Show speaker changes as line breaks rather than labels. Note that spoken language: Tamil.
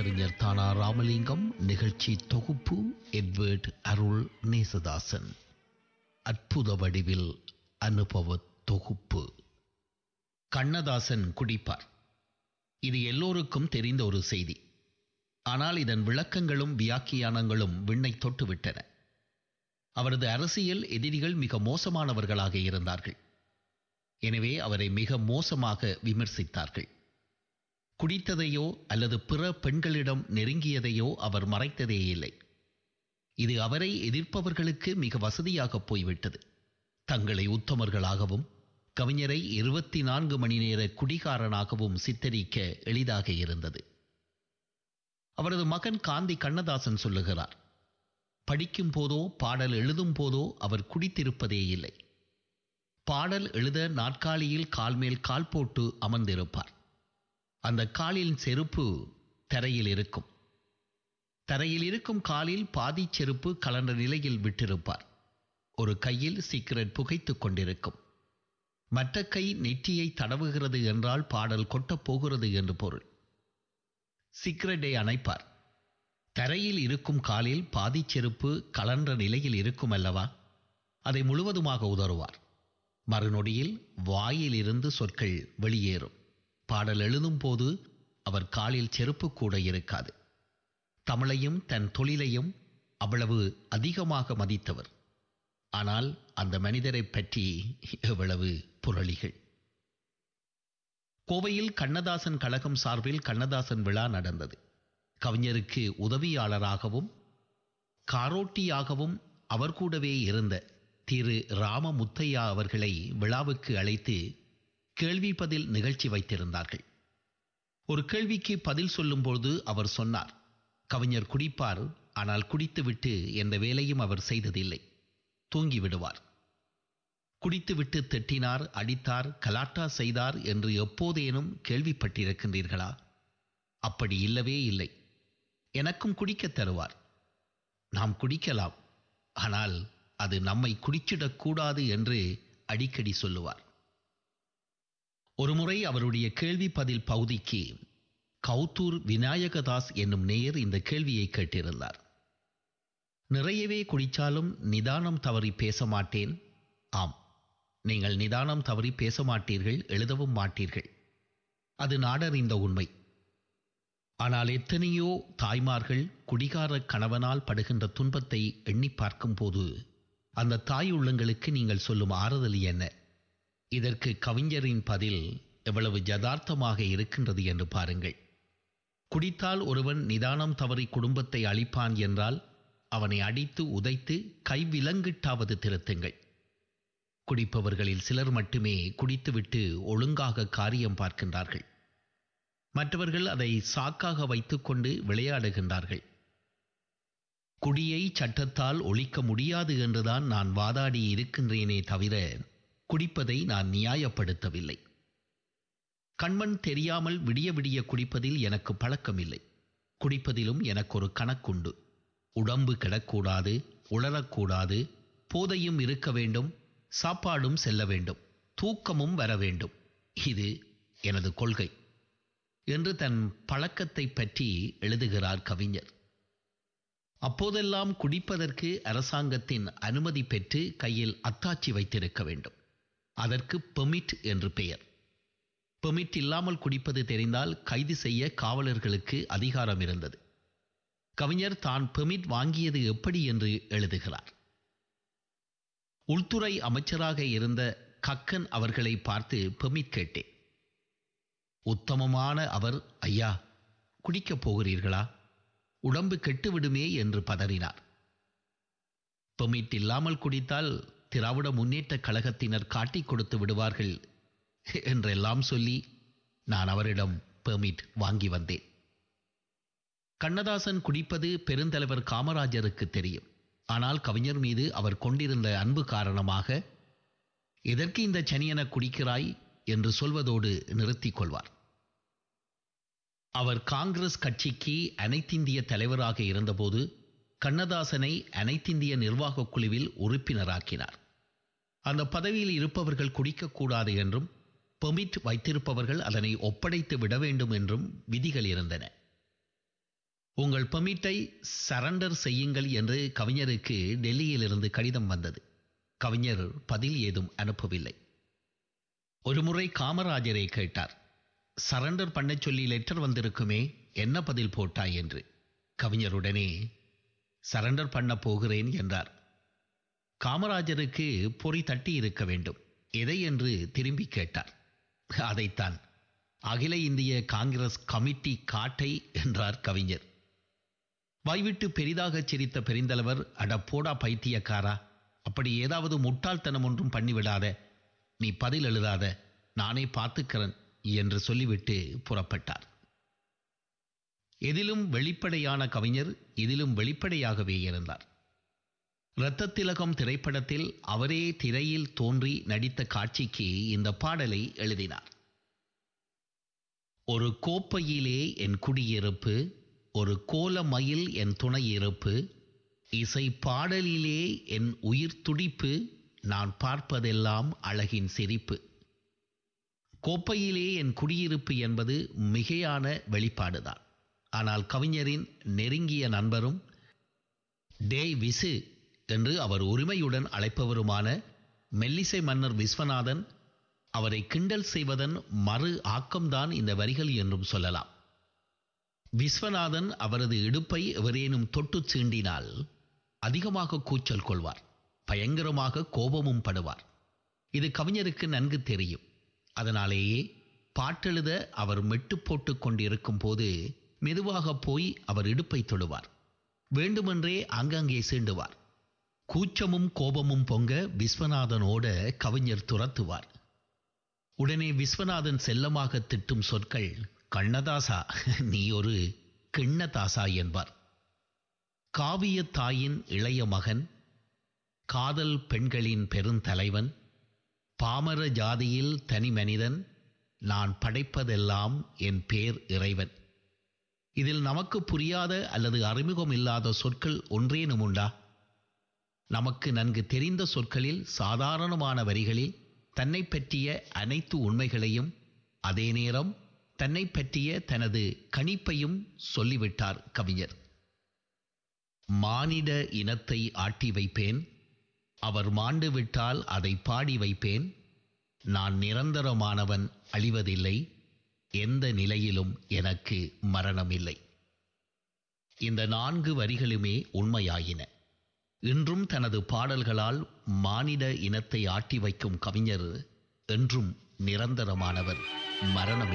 வழக்கறிஞர் தானா ராமலிங்கம் நிகழ்ச்சி தொகுப்பு எட்வர்ட் அருள் நேசதாசன் அற்புத வடிவில் அனுபவ தொகுப்பு கண்ணதாசன் குடிப்பார் இது எல்லோருக்கும் தெரிந்த ஒரு செய்தி ஆனால் இதன் விளக்கங்களும் வியாக்கியானங்களும் விண்ணை தொட்டுவிட்டன அவரது அரசியல் எதிரிகள் மிக மோசமானவர்களாக இருந்தார்கள் எனவே அவரை மிக மோசமாக விமர்சித்தார்கள் குடித்ததையோ அல்லது பிற பெண்களிடம் நெருங்கியதையோ அவர் மறைத்ததே இல்லை இது அவரை எதிர்ப்பவர்களுக்கு மிக வசதியாக போய்விட்டது தங்களை உத்தமர்களாகவும் கவிஞரை இருபத்தி நான்கு மணி நேர குடிகாரனாகவும் சித்தரிக்க எளிதாக இருந்தது அவரது மகன் காந்தி கண்ணதாசன் சொல்லுகிறார் படிக்கும் போதோ பாடல் எழுதும் போதோ அவர் குடித்திருப்பதே இல்லை பாடல் எழுத நாற்காலியில் கால் மேல் கால் போட்டு அமர்ந்திருப்பார் அந்த காலின் செருப்பு தரையில் இருக்கும் தரையில் இருக்கும் காலில் பாதி செருப்பு கலந்த நிலையில் விட்டிருப்பார் ஒரு கையில் சிகரெட் புகைத்துக் கொண்டிருக்கும் மற்ற கை நெற்றியை தடவுகிறது என்றால் பாடல் கொட்டப் போகிறது என்று பொருள் சிகரெட்டை அணைப்பார் தரையில் இருக்கும் காலில் பாதி செருப்பு கலன்ற நிலையில் இருக்கும் அல்லவா அதை முழுவதுமாக உதறுவார் மறுநொடியில் வாயிலிருந்து சொற்கள் வெளியேறும் பாடல் எழுதும் போது அவர் காலில் செருப்பு கூட இருக்காது தமிழையும் தன் தொழிலையும் அவ்வளவு அதிகமாக மதித்தவர் ஆனால் அந்த மனிதரை பற்றி எவ்வளவு புரளிகள் கோவையில் கண்ணதாசன் கழகம் சார்பில் கண்ணதாசன் விழா நடந்தது கவிஞருக்கு உதவியாளராகவும் காரோட்டியாகவும் அவர் கூடவே இருந்த திரு ராமமுத்தையா அவர்களை விழாவுக்கு அழைத்து கேள்வி பதில் நிகழ்ச்சி வைத்திருந்தார்கள் ஒரு கேள்விக்கு பதில் சொல்லும்போது அவர் சொன்னார் கவிஞர் குடிப்பார் ஆனால் குடித்துவிட்டு எந்த வேலையும் அவர் செய்ததில்லை தூங்கி விடுவார் குடித்துவிட்டு திட்டினார் அடித்தார் கலாட்டா செய்தார் என்று எப்போதேனும் கேள்விப்பட்டிருக்கின்றீர்களா அப்படி இல்லவே இல்லை எனக்கும் குடிக்கத் தருவார் நாம் குடிக்கலாம் ஆனால் அது நம்மை குடிச்சிடக்கூடாது என்று அடிக்கடி சொல்லுவார் ஒருமுறை அவருடைய கேள்வி பதில் பகுதிக்கு கௌத்தூர் விநாயகதாஸ் என்னும் நேயர் இந்த கேள்வியை கேட்டிருந்தார் நிறையவே குடிச்சாலும் நிதானம் தவறி பேச மாட்டேன் ஆம் நீங்கள் நிதானம் தவறி பேச மாட்டீர்கள் எழுதவும் மாட்டீர்கள் அது நாடறிந்த உண்மை ஆனால் எத்தனையோ தாய்மார்கள் குடிகார கணவனால் படுகின்ற துன்பத்தை எண்ணி பார்க்கும்போது அந்த தாய் உள்ளங்களுக்கு நீங்கள் சொல்லும் ஆறுதல் என்ன இதற்கு கவிஞரின் பதில் எவ்வளவு யதார்த்தமாக இருக்கின்றது என்று பாருங்கள் குடித்தால் ஒருவன் நிதானம் தவறி குடும்பத்தை அழிப்பான் என்றால் அவனை அடித்து உதைத்து கைவிலங்கிட்டாவது திருத்துங்கள் குடிப்பவர்களில் சிலர் மட்டுமே குடித்துவிட்டு ஒழுங்காக காரியம் பார்க்கின்றார்கள் மற்றவர்கள் அதை சாக்காக வைத்துக்கொண்டு விளையாடுகின்றார்கள் குடியை சட்டத்தால் ஒழிக்க முடியாது என்றுதான் நான் வாதாடி இருக்கின்றேனே தவிர குடிப்பதை நான் நியாயப்படுத்தவில்லை கண்மண் தெரியாமல் விடிய விடிய குடிப்பதில் எனக்கு பழக்கமில்லை குடிப்பதிலும் எனக்கு ஒரு கணக்குண்டு உடம்பு கிடக்கூடாது உளரக்கூடாது போதையும் இருக்க வேண்டும் சாப்பாடும் செல்ல வேண்டும் தூக்கமும் வர வேண்டும் இது எனது கொள்கை என்று தன் பழக்கத்தை பற்றி எழுதுகிறார் கவிஞர் அப்போதெல்லாம் குடிப்பதற்கு அரசாங்கத்தின் அனுமதி பெற்று கையில் அத்தாட்சி வைத்திருக்க வேண்டும் அதற்கு பெமிட் என்று பெயர் பெமிட் இல்லாமல் குடிப்பது தெரிந்தால் கைது செய்ய காவலர்களுக்கு அதிகாரம் இருந்தது கவிஞர் தான் பெமிட் வாங்கியது எப்படி என்று எழுதுகிறார் உள்துறை அமைச்சராக இருந்த கக்கன் அவர்களை பார்த்து பெமிட் கேட்டேன் உத்தமமான அவர் ஐயா குடிக்கப் போகிறீர்களா உடம்பு கெட்டுவிடுமே என்று பதறினார் பெமிட் இல்லாமல் குடித்தால் திராவிட முன்னேற்ற கழகத்தினர் காட்டிக் கொடுத்து விடுவார்கள் என்றெல்லாம் சொல்லி நான் அவரிடம் பெர்மிட் வாங்கி வந்தேன் கண்ணதாசன் குடிப்பது பெருந்தலைவர் காமராஜருக்கு தெரியும் ஆனால் கவிஞர் மீது அவர் கொண்டிருந்த அன்பு காரணமாக எதற்கு இந்த சனியன குடிக்கிறாய் என்று சொல்வதோடு நிறுத்திக் கொள்வார் அவர் காங்கிரஸ் கட்சிக்கு அனைத்திந்திய தலைவராக இருந்தபோது கண்ணதாசனை அனைத்திந்திய நிர்வாகக் குழுவில் உறுப்பினராக்கினார் அந்த பதவியில் இருப்பவர்கள் குடிக்கக்கூடாது என்றும் பெர்மிட் வைத்திருப்பவர்கள் அதனை ஒப்படைத்து விட வேண்டும் என்றும் விதிகள் இருந்தன உங்கள் பெர்மிட்டை சரண்டர் செய்யுங்கள் என்று கவிஞருக்கு டெல்லியிலிருந்து கடிதம் வந்தது கவிஞர் பதில் ஏதும் அனுப்பவில்லை ஒருமுறை காமராஜரை கேட்டார் சரண்டர் பண்ணச் சொல்லி லெட்டர் வந்திருக்குமே என்ன பதில் போட்டாய் என்று கவிஞருடனே சரண்டர் பண்ண போகிறேன் என்றார் காமராஜருக்கு பொறி தட்டி இருக்க வேண்டும் எதை என்று திரும்பி கேட்டார் அதைத்தான் அகில இந்திய காங்கிரஸ் கமிட்டி காட்டை என்றார் கவிஞர் வாய்விட்டு பெரிதாக சிரித்த பெருந்தலைவர் அட போடா பைத்தியக்காரா அப்படி ஏதாவது முட்டாள்தனம் ஒன்றும் பண்ணிவிடாத நீ பதில் எழுதாத நானே பார்த்துக்கிறேன் என்று சொல்லிவிட்டு புறப்பட்டார் எதிலும் வெளிப்படையான கவிஞர் இதிலும் வெளிப்படையாகவே இருந்தார் இரத்த திலகம் திரைப்படத்தில் அவரே திரையில் தோன்றி நடித்த காட்சிக்கு இந்த பாடலை எழுதினார் ஒரு கோப்பையிலே என் குடியிருப்பு ஒரு கோலமயில் என் துணையிருப்பு இசை பாடலிலே என் உயிர் துடிப்பு நான் பார்ப்பதெல்லாம் அழகின் சிரிப்பு கோப்பையிலே என் குடியிருப்பு என்பது மிகையான வெளிப்பாடுதான் ஆனால் கவிஞரின் நெருங்கிய நண்பரும் டே விசு என்று அவர் உரிமையுடன் அழைப்பவருமான மெல்லிசை மன்னர் விஸ்வநாதன் அவரை கிண்டல் செய்வதன் மறு ஆக்கம்தான் இந்த வரிகள் என்றும் சொல்லலாம் விஸ்வநாதன் அவரது இடுப்பை எவரேனும் தொட்டு சீண்டினால் அதிகமாக கூச்சல் கொள்வார் பயங்கரமாக கோபமும் படுவார் இது கவிஞருக்கு நன்கு தெரியும் அதனாலேயே பாட்டெழுத அவர் மெட்டு போட்டு கொண்டிருக்கும் போது மெதுவாக போய் அவர் இடுப்பை தொடுவார் வேண்டுமென்றே அங்கங்கே சீண்டுவார் கூச்சமும் கோபமும் பொங்க விஸ்வநாதனோட கவிஞர் துரத்துவார் உடனே விஸ்வநாதன் செல்லமாக திட்டும் சொற்கள் கண்ணதாசா நீ ஒரு கிண்ணதாசா என்பார் காவிய தாயின் இளைய மகன் காதல் பெண்களின் பெருந்தலைவன் பாமர ஜாதியில் தனி மனிதன் நான் படைப்பதெல்லாம் என் பேர் இறைவன் இதில் நமக்கு புரியாத அல்லது அறிமுகம் இல்லாத சொற்கள் ஒன்றேனும் உண்டா நமக்கு நன்கு தெரிந்த சொற்களில் சாதாரணமான வரிகளில் தன்னை பற்றிய அனைத்து உண்மைகளையும் அதே நேரம் தன்னை பற்றிய தனது கணிப்பையும் சொல்லிவிட்டார் கவிஞர் மானிட இனத்தை ஆட்டி வைப்பேன் அவர் மாண்டு விட்டால் அதை பாடி வைப்பேன் நான் நிரந்தரமானவன் அழிவதில்லை எந்த நிலையிலும் எனக்கு மரணமில்லை இந்த நான்கு வரிகளுமே உண்மையாயின இன்றும் தனது பாடல்களால் மானிட இனத்தை ஆட்டி வைக்கும் கவிஞர் என்றும் நிரந்தரமானவர் மரணம்